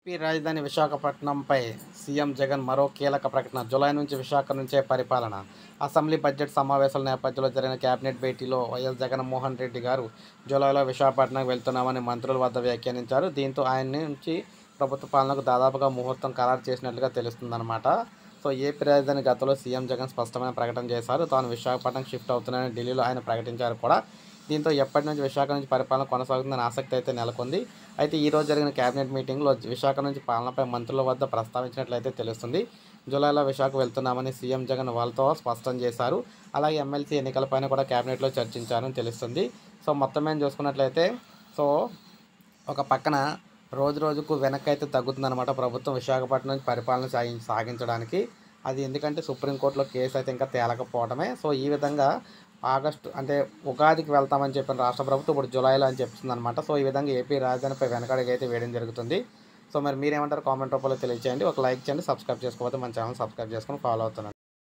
AP రాజధాని విశాఖపట్నంపై CM Jagan మరో కీలక ప్రకటన జూలై నుంచి విశాఖ నుంచే పరిపాలన అసెంబ్లీ బడ్జెట్ సమావేశాల నేపథ్యంలో జరిగిన కేబినెట్ భేటీలో వైఎస్ జగన్మోహన్ రెడ్డి గారు జూలైలో విశాఖపట్నంకి వెళ్తున్నామని మంత్రుల వద్ద వ్యాఖ్యానించారు దీంతో ఆయన నుంచి ప్రభుత్వ పాలనకు దాదాపుగా ముహూర్తం ఖరారు చేసినట్లుగా తెలుస్తుందన్నమాట సో ఏపీ రాజధాని గతంలో సీఎం జగన్ స్పష్టమైన ప్రకటన చేశారు తాను విశాఖపట్నం షిఫ్ట్ అవుతున్నానని ఢిల్లీలో ఆయన ప్రకటించారు కూడా దీంతో ఎప్పటి నుంచి విశాఖ నుంచి పరిపాలన కొనసాగుతుందని ఆసక్తి అయితే నెలకొంది అయితే ఈ రోజు జరిగిన కేబినెట్ మీటింగ్లో విశాఖ నుంచి పాలనపై మంత్రుల వద్ద ప్రస్తావించినట్లయితే తెలుస్తుంది జూలైలో విశాఖ వెళ్తున్నామని సీఎం జగన్ వాళ్ళతో స్పష్టం చేశారు అలాగే ఎమ్మెల్సీ ఎన్నికలపైన కూడా కేబినెట్లో చర్చించారని తెలుస్తుంది సో మొత్తం మేము చూసుకున్నట్లయితే సో ఒక పక్కన రోజు రోజుకు వెనక్కి అయితే తగ్గుతుందన్నమాట ప్రభుత్వం విశాఖపట్నం నుంచి పరిపాలన సాగి సాగించడానికి అది ఎందుకంటే సుప్రీంకోర్టులో కేసు అయితే ఇంకా తేలకపోవడమే సో ఈ విధంగా ఆగస్టు అంటే ఉగాదికి వెళ్తామని చెప్పిన రాష్ట్ర ప్రభుత్వం ఇప్పుడు జూలైలో అని చెప్తుంది అనమాట సో ఈ విధంగా ఏపీ రాజధానిపై వెనకడికి అయితే వేయడం జరుగుతుంది సో మరి మీరేమంటారు కామెంట్ రూపంలో తెలియజేయండి ఒక లైక్ చేయండి సబ్స్క్రైబ్ చేసుకోకపోతే మన ఛానల్ సబ్స్క్రైబ్ చేసుకొని ఫాలో అవుతున్నాను